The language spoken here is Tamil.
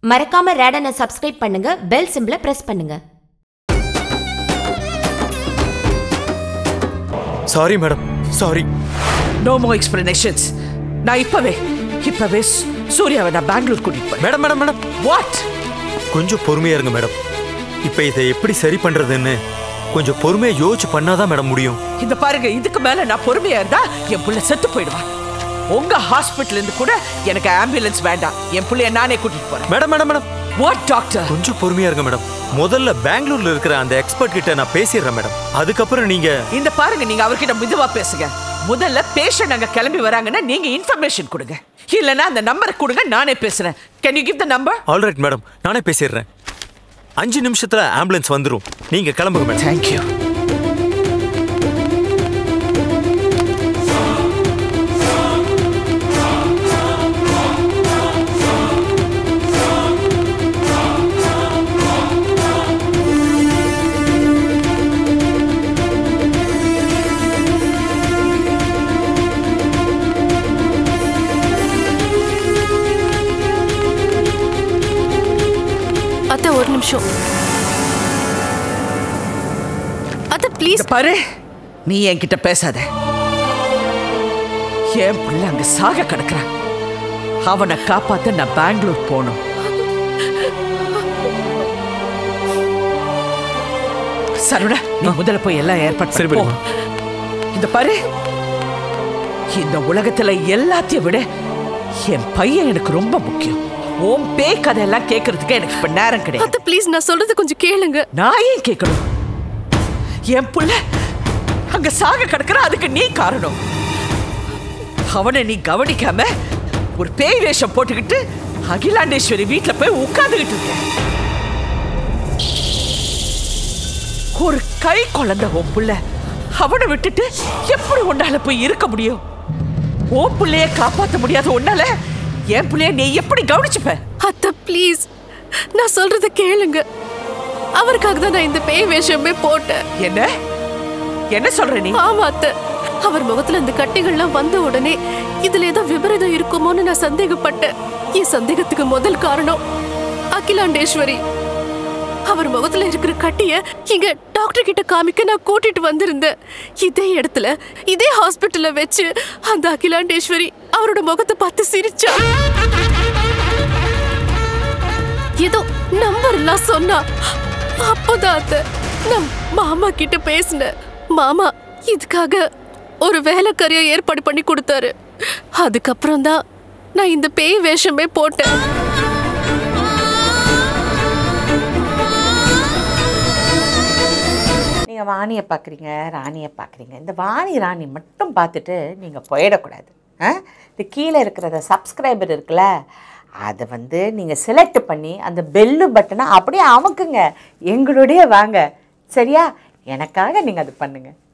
மறக்காம ரேடனை சப்ஸ்கிரைப் பண்ணுங்க பெல் சிம்பிளை பிரஸ் பண்ணுங்க sorry madam sorry no more explanations நான் இப்பவே இப்பவே சு- சூர்யாவை நான் பெங்களூர் கூட்டிட்டு போறேன் மேடம் மேடம் மேடம் வாட் கொஞ்சம் பொறுமையா இருங்க மேடம் இப்போ இதை எப்படி சரி பண்றதுன்னு கொஞ்சம் பொறுமையா யோசிச்சு பண்ணாதான் மேடம் முடியும் இந்த பாருங்க இதுக்கு மேல நான் பொறுமையா இருந்தா என் புள்ள செத்து போயிடுவான் உங்க ஹாஸ்பிட்டல்ல இருந்து கூட எனக்கு ஆம்புலன்ஸ் வேண்டாம் என் புள்ளைய நானே கூட்டிட்டு போறேன் madam madam madam what doctor கொஞ்சம் பொறுமையா இருங்க மேடம் முதல்ல பெங்களூர்ல இருக்கிற அந்த எக்ஸ்பர்ட் கிட்ட நான் பேசிடுறேன் மேடம் அதுக்கப்புறம் நீங்க இந்த பாருங்க நீங்க அவர்கிட்ட மெதுவா பேசுங்க முதல்ல பேஷண்ட் அங்க கிளம்பி வராங்கன்னா நீங்க இன்ஃபர்மேஷன் கொடுங்க இல்லனா அந்த நம்பரை கொடுங்க நானே பேசுறேன் can you give the number alright madam நானே பேசிடுறேன் அஞ்சு நிமிஷத்துல ஆம்புலன்ஸ் வந்துரும் நீங்க கிளம்புங்க மேடம் தேங்க் யூ அத்தை ஒரு நிமிஷம் அத்தை ப்ளீஸ் இங்க பாரு நீ என்கிட்ட பேசாத என் புள்ள அங்க சாக கிடக்குறான் அவனை காப்பாத்த நான் பெங்களூர் போகணும் சரவணா நீ முதல்ல போய் எல்லாம் ஏற்பாடு சரி, பண்ணு. போ. பெரியம்மா. இந்த பாரு இந்த உலகத்துல எல்லாத்தையும் விட என் பையன் எனக்கு ரொம்ப முக்கியம் உன் பேய் கதையெல்லாம் கேட்கறதுக்கு எனக்கு இப்ப நேரம் கிடையாது அத்தை ப்ளீஸ் நான் சொல்றது கொஞ்சம் கேளுங்க நான் ஏன் கேட்கணும் என் புள்ள அங்க சாக கிடக்குற அதுக்கு நீ காரணம் அவனை நீ கவனிக்காம ஒரு பேய் வேஷம் போட்டுக்கிட்டு அகிலாண்டேஸ்வரி வீட்ல போய் உட்கார்ந்துகிட்டு இருக்க ஒரு கை குழந்தை உன் புள்ள அவனை விட்டுட்டு எப்படி உன்னால போய் இருக்க முடியும் உன் புள்ளைய காப்பாத்த முடியாத உன்னால என் புள்ளைய நீ எப்படி கவனிச்சுப்ப அத்தை ப்ளீஸ் நான் சொல்றத கேளுங்க அவருக்காக தான் நான் இந்த பேய் வேஷமே போட்டேன் என்ன என்ன சொல்ற நீ ஆமா அத்தை அவர் முகத்துல இந்த கட்டிகள்லாம் வந்த உடனே இதுல ஏதோ விபரீதம் இருக்குமோன்னு நான் சந்தேகப்பட்டேன் என் சந்தேகத்துக்கு முதல் காரணம் அகிலாண்டேஸ்வரி அவர் முகத்துல இருக்கிற கட்டிய இங்க டாக்டர் கிட்ட காமிக்க நான் கூட்டிட்டு வந்திருந்தேன் இதே இடத்துல இதே ஹாஸ்பிட்டல்ல வச்சு அந்த அகிலாண்டேஸ்வரி அவரோட முகத்தை பார்த்து சிரிச்சா ஏதோ நம்பர் எல்லாம் சொன்னா அப்போதான் அத்தை நான் மாமா கிட்ட பேசினேன் மாமா இதுக்காக ஒரு வேலைக்காரியை ஏற்பாடு பண்ணி கொடுத்தாரு அதுக்கப்புறம் தான் நான் இந்த பேய் வேஷமே போட்டேன் நீங்கள் வாணியை பார்க்குறீங்க ராணியை பார்க்குறீங்க இந்த வாணி ராணி மட்டும் பார்த்துட்டு நீங்கள் போயிடக்கூடாது ஆ இது கீழே இருக்கிறத சப்ஸ்கிரைபர் இருக்குல்ல அதை வந்து நீங்கள் செலக்ட் பண்ணி அந்த பெல்லு பட்டனை அப்படியே அமுக்குங்க எங்களுடைய வாங்க சரியா எனக்காக நீங்கள் அது பண்ணுங்கள்